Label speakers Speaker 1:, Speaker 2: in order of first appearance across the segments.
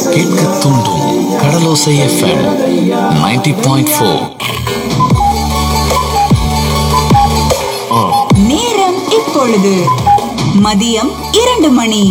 Speaker 1: கேட்க தூண்டும் கடலோசை FM 90.4 point four
Speaker 2: நேரம் இப்பொழுது மதியம் இரண்டு மணி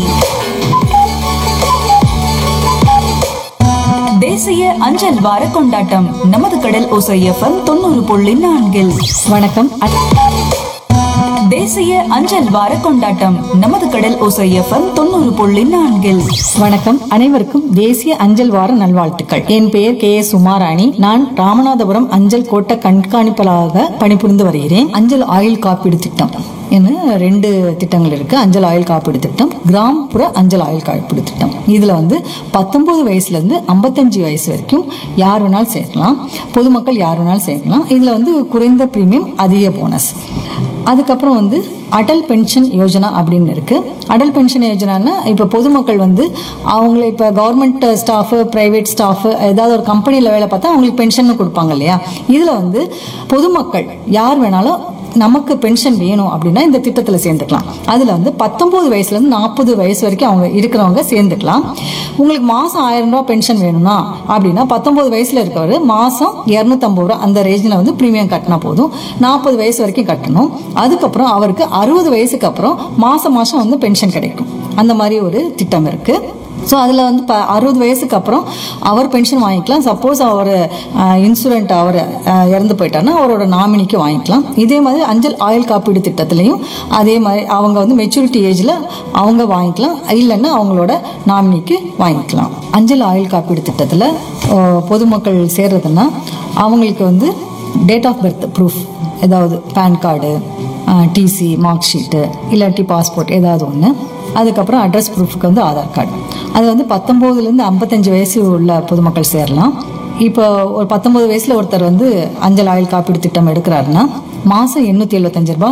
Speaker 2: தேசிய அஞ்சல் வார கொண்டாட்டம் நமது கடல் ஓசை எஃப்எம் தொண்ணூறு புள்ளி நான்கில்
Speaker 3: வணக்கம் அ-
Speaker 2: தேசிய அஞ்சல் வார கொண்டாட்டம் நமது கடல் ஓசை எஃப்எம் தொண்ணூறு புள்ளி நான்கில்
Speaker 3: வணக்கம் அனைவருக்கும் தேசிய அஞ்சல் வார நல்வாழ்த்துக்கள் என் பெயர் கே எஸ் உமாராணி நான் ராமநாதபுரம் அஞ்சல் கோட்ட கண்காணிப்பாளராக பணிபுரிந்து வருகிறேன் அஞ்சல் ஆயுள் காப்பீடு திட்டம் என ரெண்டு திட்டங்கள் இருக்கு அஞ்சல் ஆயுள் காப்பீடு திட்டம் கிராமப்புற அஞ்சல் ஆயுள் காப்பீடு திட்டம் இதுல வந்து பத்தொன்பது வயசுல இருந்து ஐம்பத்தஞ்சு வயசு வரைக்கும் யார் வேணாலும் சேர்க்கலாம் பொதுமக்கள் யார் வேணாலும் சேர்க்கலாம் இதுல வந்து குறைந்த பிரீமியம் அதிக போனஸ் அதுக்கப்புறம் வந்து அடல் பென்ஷன் யோஜனா அப்படின்னு இருக்கு அடல் பென்ஷன் யோஜனான்னா இப்போ பொதுமக்கள் வந்து அவங்கள இப்போ கவர்மெண்ட் ஸ்டாஃபு பிரைவேட் ஸ்டாஃபு ஏதாவது ஒரு கம்பெனியில் வேலை பார்த்தா அவங்களுக்கு பென்ஷன் கொடுப்பாங்க இல்லையா இதில் வந்து பொதுமக்கள் யார் வேணாலும் நமக்கு பென்ஷன் வேணும் அப்படின்னா இந்த திட்டத்தில் சேர்ந்துக்கலாம் அதில் வந்து பத்தொன்பது வயசுலேருந்து நாற்பது வயசு வரைக்கும் அவங்க இருக்கிறவங்க சேர்ந்துக்கலாம் உங்களுக்கு மாதம் ஆயிரம் ரூபாய் பென்ஷன் வேணும்னா அப்படின்னா பத்தொன்பது வயசுல இருக்கவர் மாதம் இரநூத்தம்பது ரூபா அந்த ரேஞ்சில் வந்து ப்ரீமியம் கட்டினா போதும் நாற்பது வயசு வரைக்கும் கட்டணும் அதுக்கப்புறம் அவருக்கு அறுபது வயசுக்கு அப்புறம் மாதம் மாதம் வந்து பென்ஷன் கிடைக்கும் அந்த மாதிரி ஒரு திட்டம் இருக்குது ஸோ அதில் வந்து இப்போ அறுபது வயசுக்கு அப்புறம் அவர் பென்ஷன் வாங்கிக்கலாம் சப்போஸ் அவர் இன்சூரண்ட் அவர் அஹ், இறந்து போயிட்டாருன்னா அவரோட நாமினிக்கு வாங்கிக்கலாம் இதே மாதிரி அஞ்சல் ஆயுள் காப்பீடு திட்டத்துலையும் அதே மாதிரி அவங்க வந்து மெச்சூரிட்டி ஏஜில் அவங்க வாங்கிக்கலாம் இல்லைன்னா அவங்களோட நாமினிக்கு வாங்கிக்கலாம் அஞ்சல் ஆயுள் காப்பீடு திட்டத்தில் பொதுமக்கள் சேர்றதுன்னா அவங்களுக்கு வந்து டேட் ஆஃப் பர்த் ப்ரூஃப் ஏதாவது PAN card TC mark sheet இல்லாட்டி பாஸ்போர்ட் ஏதாவது ஒன்று அதுக்கப்புறம் அட்ரஸ் ப்ரூஃப்க்கு வந்து ஆதார் கார்டு அது வந்து பத்தொம்போதுலேருந்து ஐம்பத்தஞ்சு வயசு உள்ள பொதுமக்கள் சேரலாம் இப்போ ஒரு பத்தொன்பது வயசுல ஒருத்தர் வந்து அஞ்சல் ஆயுள் காப்பீடு திட்டம் எடுக்கிறாருன்னா மாதம் எண்ணூற்றி எழுபத்தஞ்சு ரூபாய்